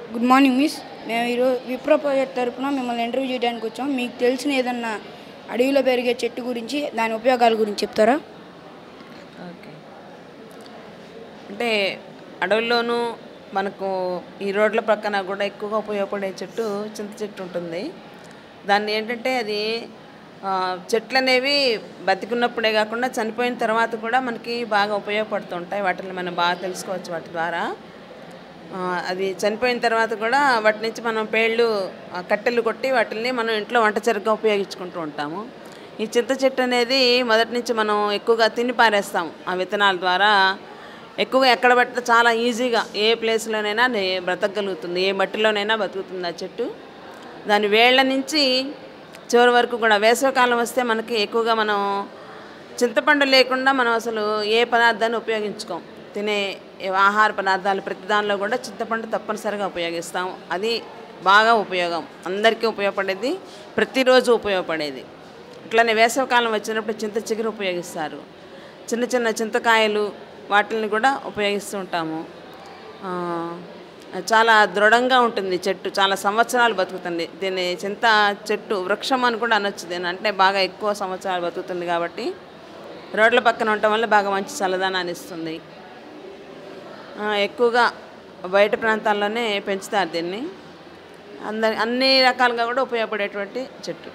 good morning miss మేము ఈరోజు Wipro project తరపున మిమ్మల్ని ఇంటర్వ్యూ చేయడానికి వచ్చాం మీకు తెలిసిన ఏదన్నా అడవిలో పెరిగే చెట్టు గురించి దాని ఉపయోగాల గురించి చెప్తారా ఓకే అంటే అడవుల్లోనూ మనకు ఈ రోడ్ల పక్కన కూడా ఎక్కువగా ఉపయోగపడే చెట్టు చింత చెట్టు ఉంటుంది దాన్ని ఏంటంటే అది ఆ, చెట్లు అనేవి బతికున్నప్పుడే కాకుండా చనిపోయిన తర్వాత కూడా మనకి బాగా ఉపయోగపడుతుంటాయి వాటిని మనం బాగా తెలుసుకోవచ్చు వాటి ద్వారా ఆ, అది చనిపోయిన తర్వాత కూడా వాటి నుంచి మనం పేళ్ళు ఆ, కట్టెలు కొట్టి వాటిని మనం ఇంట్లో వంట చెరుగ్గా ఉపయోగించుకుంటూ ఉంటాము ఈ చింత చెట్టు అనేది మొదటి నుంచి మనం ఎక్కువగా తిని పారేస్తాం ఆ విత్తనాల ద్వారా ఎక్కువగా ఎక్కడ పడితే చాలా ఈజీగా ఏ ప్లేస్లోనైనా నే- బ్రతకగలుగుతుంది ఏ మట్టిలోనైనా బతుకుతుంది ఆ చెట్టు దాని వేళ్ళ నుంచి చివరి వరకు కూడా వేసవికాలం వస్తే మనకి ఎక్కువగా మనం చింతపండు లేకుండా మనం అసలు ఏ పదార్థాన్ని ఉపయోగించుకోం తినే ఏ ఆహార పదార్థాలు ప్రతి దానిలో కూడా చింతపండు తప్పనిసరిగా ఉపయోగిస్తాం అది బాగా ఉపయోగం అందరికీ ఉపయోగపడేది ప్రతిరోజు ఉపయోగపడేది ఇట్లనే వేసవికాలం వచ్చినప్పుడు చింత చిగురు ఉపయోగిస్తారు చిన్న చిన్న చింతకాయలు వాటిని కూడా ఉపయోగిస్తూ ఉంటాము ఆ, చాలా దృఢంగా ఉంటుంది చెట్టు చాలా సంవత్సరాలు బతుకుతుంది దీన్ని చింత చెట్టు వృక్షం అని కూడా అనొచ్చు దీన్ని అంటే బాగా ఎక్కువ సంవత్సరాలు బతుకుతుంది కాబట్టి రోడ్ల పక్కన ఉండటం వల్ల బాగా మంచి చల్లదనాన్ని ఇస్తుంది ఆ, ఎక్కువగా బయట ప్రాంతాల్లోనే పెంచుతారు దీన్ని అందరి అన్ని రకాలుగా కూడా ఉపయోగపడేటువంటి చెట్టు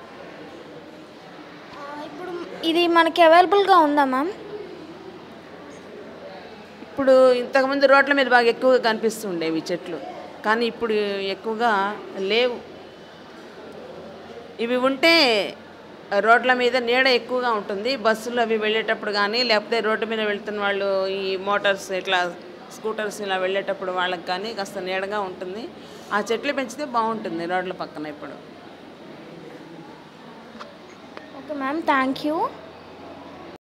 ఇప్పుడు ఇది మనకి అవైలబుల్గా ఉందా మ్యామ్ ఇప్పుడు ఇంతకుముందు రోడ్ల మీద బాగా ఎక్కువగా కనిపిస్తుండేవి ఈ చెట్లు కానీ ఇప్పుడు ఎక్కువగా లేవు ఇవి ఉంటే రోడ్ల మీద నీడ ఎక్కువగా ఉంటుంది బస్సులు అవి వెళ్ళేటప్పుడు కానీ లేకపోతే రోడ్డు మీద వెళ్తున్న వాళ్ళు ఈ మోటార్స్ ఇట్లా స్కూటర్స్ ఇలా వెళ్ళేటప్పుడు వాళ్ళకి కానీ కాస్త నీడగా ఉంటుంది ఆ చెట్లు పెంచితే బాగుంటుంది రోడ్ల పక్కన ఇప్పుడు ఓకే మ్యామ్ థ్యాంక్ యూ